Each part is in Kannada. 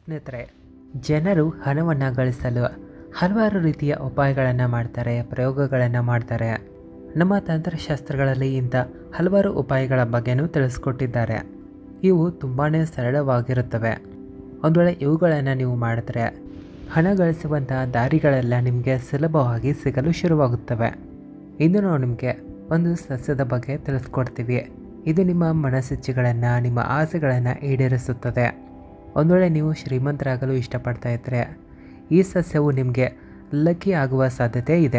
ಸ್ನೇಹಿತರೆ ಜನರು ಹಣವನ್ನು ಗಳಿಸಲು ಹಲವಾರು ರೀತಿಯ ಉಪಾಯಗಳನ್ನು ಮಾಡ್ತಾರೆ ಪ್ರಯೋಗಗಳನ್ನು ಮಾಡ್ತಾರೆ ನಮ್ಮ ತಂತ್ರಶಾಸ್ತ್ರಗಳಲ್ಲಿ ಇಂಥ ಹಲವಾರು ಉಪಾಯಗಳ ಬಗ್ಗೆನೂ ತಿಳಿಸ್ಕೊಟ್ಟಿದ್ದಾರೆ ಇವು ತುಂಬಾ ಸರಳವಾಗಿರುತ್ತವೆ ಒಂದು ವೇಳೆ ಇವುಗಳನ್ನು ನೀವು ಮಾಡಿದ್ರೆ ಹಣ ಗಳಿಸುವಂಥ ದಾರಿಗಳೆಲ್ಲ ನಿಮಗೆ ಸುಲಭವಾಗಿ ಸಿಗಲು ಶುರುವಾಗುತ್ತವೆ ಇಂದು ನಾವು ನಿಮಗೆ ಒಂದು ಸಸ್ಯದ ಬಗ್ಗೆ ತಿಳಿಸ್ಕೊಡ್ತೀವಿ ಇದು ನಿಮ್ಮ ಮನಸ್ಸಿಚ್ಛೆಗಳನ್ನು ನಿಮ್ಮ ಆಸೆಗಳನ್ನು ಈಡೇರಿಸುತ್ತದೆ ಒಂದು ವೇಳೆ ನೀವು ಶ್ರೀಮಂತರಾಗಲು ಇಷ್ಟಪಡ್ತಾ ಇದ್ದರೆ ಈ ಸಸ್ಯವು ನಿಮಗೆ ಲಕ್ಕಿ ಆಗುವ ಸಾಧ್ಯತೆ ಇದೆ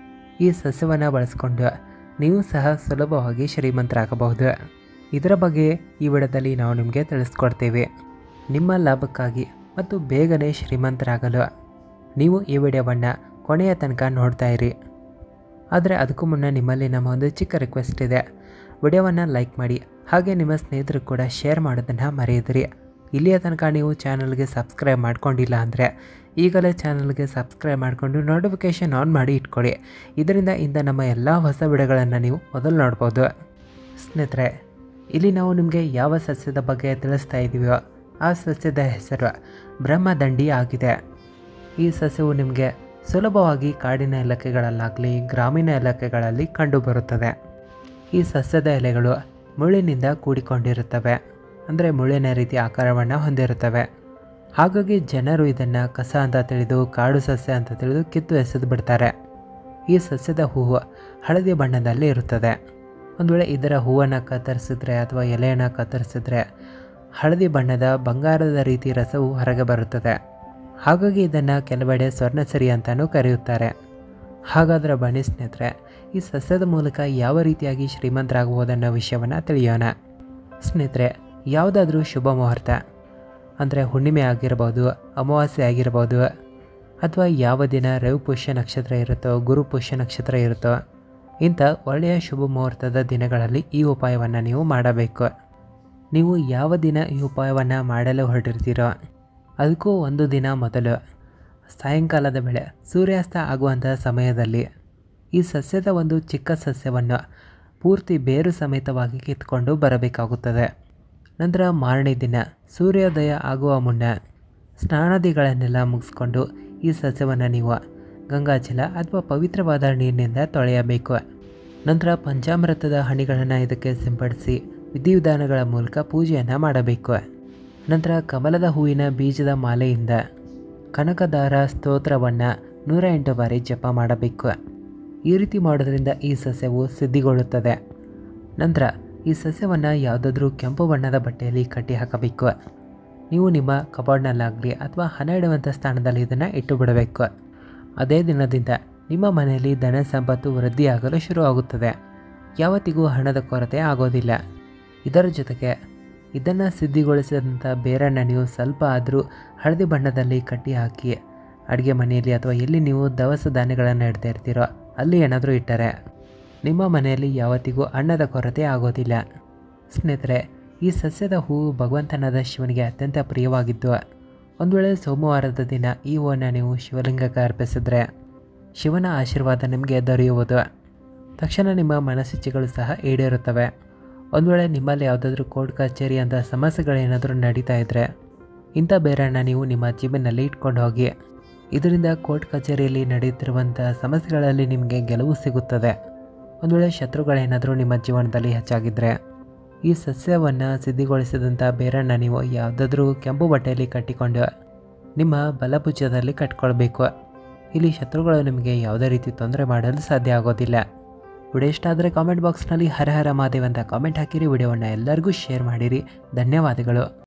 ಈ ಸಸ್ಯವನ್ನು ಬಳಸ್ಕೊಂಡು ನೀವು ಸಹ ಸುಲಭವಾಗಿ ಶ್ರೀಮಂತರಾಗಬಹುದು ಇದರ ಬಗ್ಗೆ ಈ ವಿಡಿಯೋದಲ್ಲಿ ನಾವು ನಿಮಗೆ ತಿಳಿಸ್ಕೊಡ್ತೀವಿ ನಿಮ್ಮ ಲಾಭಕ್ಕಾಗಿ ಮತ್ತು ಬೇಗನೆ ಶ್ರೀಮಂತರಾಗಲು ನೀವು ಈ ವಿಡಿಯೋವನ್ನು ಕೊನೆಯ ತನಕ ನೋಡ್ತಾ ಇರಿ ಆದರೆ ಅದಕ್ಕೂ ಮುನ್ನ ನಿಮ್ಮಲ್ಲಿ ನಮ್ಮ ಒಂದು ಚಿಕ್ಕ ರಿಕ್ವೆಸ್ಟ್ ಇದೆ ವಿಡಿಯೋವನ್ನು ಲೈಕ್ ಮಾಡಿ ಹಾಗೆ ನಿಮ್ಮ ಸ್ನೇಹಿತರು ಕೂಡ ಶೇರ್ ಮಾಡೋದನ್ನು ಮರೆಯದಿರಿ ಇಲ್ಲಿಯ ತನಕ ನೀವು ಚಾನಲ್ಗೆ ಸಬ್ಸ್ಕ್ರೈಬ್ ಮಾಡ್ಕೊಂಡಿಲ್ಲ ಅಂದರೆ ಈಗಲೇ ಚಾನಲ್ಗೆ ಸಬ್ಸ್ಕ್ರೈಬ್ ಮಾಡಿಕೊಂಡು ನೋಟಿಫಿಕೇಷನ್ ಆನ್ ಮಾಡಿ ಇಟ್ಕೊಳ್ಳಿ ಇದರಿಂದ ಇಂದ ನಮ್ಮ ಎಲ್ಲ ಹೊಸ ವಿಡಿಯೋಗಳನ್ನು ನೀವು ಮೊದಲು ನೋಡ್ಬೋದು ಸ್ನೇಹಿತರೆ ಇಲ್ಲಿ ನಾವು ನಿಮಗೆ ಯಾವ ಸಸ್ಯದ ಬಗ್ಗೆ ತಿಳಿಸ್ತಾ ಇದ್ದೀವೋ ಆ ಸಸ್ಯದ ಹೆಸರು ಬ್ರಹ್ಮದಂಡಿ ಆಗಿದೆ ಈ ಸಸ್ಯವು ನಿಮಗೆ ಸುಲಭವಾಗಿ ಕಾಡಿನ ಇಲಾಖೆಗಳಲ್ಲಾಗಲಿ ಗ್ರಾಮೀಣ ಇಲಾಖೆಗಳಲ್ಲಿ ಕಂಡುಬರುತ್ತದೆ ಈ ಸಸ್ಯದ ಎಲೆಗಳು ಮುಳ್ಳಿನಿಂದ ಕೂಡಿಕೊಂಡಿರುತ್ತವೆ ಅಂದರೆ ಮುಳ್ಳಿನ ರೀತಿಯ ಆಕಾರವನ್ನು ಹೊಂದಿರುತ್ತವೆ ಹಾಗಾಗಿ ಜನರು ಇದನ್ನು ಕಸ ಅಂತ ತಿಳಿದು ಕಾಡು ಸಸ್ಯ ಅಂತ ತಿಳಿದು ಕಿತ್ತು ಎಸೆದು ಬಿಡ್ತಾರೆ ಈ ಸಸ್ಯದ ಹೂವು ಹಳದಿ ಬಣ್ಣದಲ್ಲಿ ಇರುತ್ತದೆ ಒಂದು ವೇಳೆ ಇದರ ಹೂವನ್ನು ಕತ್ತರಿಸಿದ್ರೆ ಅಥವಾ ಎಲೆಯನ್ನು ಕತ್ತರಿಸಿದ್ರೆ ಹಳದಿ ಬಣ್ಣದ ಬಂಗಾರದ ರೀತಿ ರಸವು ಹೊರಗೆ ಬರುತ್ತದೆ ಹಾಗಾಗಿ ಇದನ್ನು ಕೆಲವೆಡೆ ಸ್ವರ್ಣಸರಿ ಅಂತಲೂ ಕರೆಯುತ್ತಾರೆ ಹಾಗಾದರೆ ಬನ್ನಿ ಸ್ನೇಹಿತರೆ ಈ ಸಸ್ಯದ ಮೂಲಕ ಯಾವ ರೀತಿಯಾಗಿ ಶ್ರೀಮಂತರಾಗಬಹುದನ್ನೋ ವಿಷಯವನ್ನು ತಿಳಿಯೋಣ ಸ್ನೇಹಿತರೆ ಯಾವುದಾದ್ರೂ ಶುಭ ಮುಹೂರ್ತ ಅಂದರೆ ಹುಣ್ಣಿಮೆ ಆಗಿರ್ಬೋದು ಅಮಾವಾಸ್ಯೆ ಆಗಿರ್ಬೋದು ಅಥವಾ ಯಾವ ದಿನ ರವಿ ಪುಷ್ಯ ನಕ್ಷತ್ರ ಇರುತ್ತೋ ಗುರು ಪುಷ್ಯ ನಕ್ಷತ್ರ ಇರುತ್ತೋ ಇಂಥ ಒಳ್ಳೆಯ ಶುಭ ಮುಹೂರ್ತದ ದಿನಗಳಲ್ಲಿ ಈ ಉಪಾಯವನ್ನು ನೀವು ಮಾಡಬೇಕು ನೀವು ಯಾವ ದಿನ ಈ ಉಪಾಯವನ್ನು ಮಾಡಲು ಹೊರಟಿರ್ತೀರೋ ಅದಕ್ಕೂ ಒಂದು ದಿನ ಮೊದಲು ಸಾಯಂಕಾಲದ ವೇಳೆ ಸೂರ್ಯಾಸ್ತ ಆಗುವಂತಹ ಸಮಯದಲ್ಲಿ ಈ ಸಸ್ಯದ ಒಂದು ಚಿಕ್ಕ ಸಸ್ಯವನ್ನು ಪೂರ್ತಿ ಬೇರು ಸಮೇತವಾಗಿ ಕಿತ್ಕೊಂಡು ಬರಬೇಕಾಗುತ್ತದೆ ನಂತರ ಮಾರನೇ ದಿನ ಸೂರ್ಯೋದಯ ಆಗುವ ಮುನ್ನ ಸ್ನಾನಾದಿಗಳನ್ನೆಲ್ಲ ಮುಗಿಸ್ಕೊಂಡು ಈ ಸಸ್ಯವನ್ನು ನೀವು ಗಂಗಾಜಲ ಅಥವಾ ಪವಿತ್ರವಾದ ನೀರಿನಿಂದ ತೊಳೆಯಬೇಕು ನಂತರ ಪಂಚಾಮೃತದ ಹಣಿಗಳನ್ನು ಇದಕ್ಕೆ ಸಿಂಪಡಿಸಿ ವಿಧಿವಿಧಾನಗಳ ಮೂಲಕ ಪೂಜೆಯನ್ನು ಮಾಡಬೇಕು ನಂತರ ಕಮಲದ ಹೂವಿನ ಬೀಜದ ಮಾಲೆಯಿಂದ ಕನಕದಾರ ಸ್ತೋತ್ರವನ್ನು ನೂರ ಎಂಟು ಬಾರಿ ಜಪ ಮಾಡಬೇಕು ಈ ರೀತಿ ಮಾಡೋದ್ರಿಂದ ಈ ಸಸ್ಯವು ಸಿದ್ಧಿಗೊಳ್ಳುತ್ತದೆ ನಂತರ ಈ ಸಸ್ಯವನ್ನು ಯಾವುದಾದ್ರೂ ಕೆಂಪು ಬಣ್ಣದ ಬಟ್ಟೆಯಲ್ಲಿ ಕಟ್ಟಿ ಹಾಕಬೇಕು ನೀವು ನಿಮ್ಮ ಕಬೋರ್ಡ್ನಲ್ಲಾಗಲಿ ಅಥವಾ ಹಣ ಇಡುವಂಥ ಸ್ಥಾನದಲ್ಲಿ ಇದನ್ನು ಇಟ್ಟು ಬಿಡಬೇಕು ಅದೇ ದಿನದಿಂದ ನಿಮ್ಮ ಮನೆಯಲ್ಲಿ ಧನ ಸಂಪತ್ತು ವೃದ್ಧಿಯಾಗಲು ಶುರುವಾಗುತ್ತದೆ ಯಾವತ್ತಿಗೂ ಹಣದ ಕೊರತೆ ಆಗೋದಿಲ್ಲ ಇದರ ಜೊತೆಗೆ ಇದನ್ನು ಸಿದ್ಧಿಗೊಳಿಸಿದಂಥ ಬೇರನ್ನು ನೀವು ಸ್ವಲ್ಪ ಆದರೂ ಹಳದಿ ಬಣ್ಣದಲ್ಲಿ ಕಟ್ಟಿ ಹಾಕಿ ಅಡುಗೆ ಮನೆಯಲ್ಲಿ ಅಥವಾ ಎಲ್ಲಿ ನೀವು ದವಸ ಧಾನ್ಯಗಳನ್ನು ಇಡ್ತಾ ಇರ್ತೀರೋ ಅಲ್ಲಿ ಏನಾದರೂ ಇಟ್ಟರೆ ನಿಮ್ಮ ಮನೆಯಲ್ಲಿ ಯಾವತ್ತಿಗೂ ಅನ್ನದ ಕೊರತೆ ಆಗೋದಿಲ್ಲ ಸ್ನೇಹಿತರೆ ಈ ಸಸ್ಯದ ಹೂವು ಭಗವಂತನಾದ ಶಿವನಿಗೆ ಅತ್ಯಂತ ಪ್ರಿಯವಾಗಿದ್ದು ಒಂದು ವೇಳೆ ಸೋಮವಾರದ ದಿನ ಈ ಹೂವನ್ನು ನೀವು ಶಿವಲಿಂಗಕ್ಕೆ ಅರ್ಪಿಸಿದ್ರೆ ಶಿವನ ಆಶೀರ್ವಾದ ನಿಮಗೆ ದೊರೆಯುವುದು ತಕ್ಷಣ ನಿಮ್ಮ ಮನಸ್ಸಿಚ್ಛೆಗಳು ಸಹ ಈಡೇರುತ್ತವೆ ಒಂದು ವೇಳೆ ನಿಮ್ಮಲ್ಲಿ ಯಾವುದಾದ್ರೂ ಕೋರ್ಟ್ ಕಚೇರಿ ಅಂತ ಸಮಸ್ಯೆಗಳೇನಾದರೂ ನಡೀತಾ ಇದ್ದರೆ ಇಂಥ ಬೇರನ್ನು ನೀವು ನಿಮ್ಮ ಜೀವನಲ್ಲಿ ಇಟ್ಕೊಂಡು ಹೋಗಿ ಇದರಿಂದ ಕೋರ್ಟ್ ಕಚೇರಿಯಲ್ಲಿ ನಡೆಯುತ್ತಿರುವಂಥ ಸಮಸ್ಯೆಗಳಲ್ಲಿ ನಿಮಗೆ ಗೆಲುವು ಸಿಗುತ್ತದೆ ಒಂದು ವೇಳೆ ಶತ್ರುಗಳೇನಾದರೂ ನಿಮ್ಮ ಜೀವನದಲ್ಲಿ ಹೆಚ್ಚಾಗಿದ್ದರೆ ಈ ಸಸ್ಯವನ್ನು ಸಿದ್ಧಿಗೊಳಿಸಿದಂಥ ಬೇರನ್ನು ನೀವು ಯಾವುದಾದ್ರೂ ಕೆಂಪು ಬಟ್ಟೆಯಲ್ಲಿ ಕಟ್ಟಿಕೊಂಡು ನಿಮ್ಮ ಬಲಭುಜದಲ್ಲಿ ಕಟ್ಕೊಳ್ಬೇಕು ಇಲ್ಲಿ ಶತ್ರುಗಳು ನಿಮಗೆ ಯಾವುದೇ ರೀತಿ ತೊಂದರೆ ಮಾಡಲು ಸಾಧ್ಯ ಆಗೋದಿಲ್ಲ ವಿಡಿಯೋ ಇಷ್ಟ ಆದರೆ ಕಾಮೆಂಟ್ ಬಾಕ್ಸ್ನಲ್ಲಿ ಹರ ಹರ ಮಾದೇವ್ ಅಂತ ಕಾಮೆಂಟ್ ಹಾಕಿರಿ ವಿಡಿಯೋವನ್ನು ಎಲ್ಲರಿಗೂ ಶೇರ್ ಮಾಡಿರಿ ಧನ್ಯವಾದಗಳು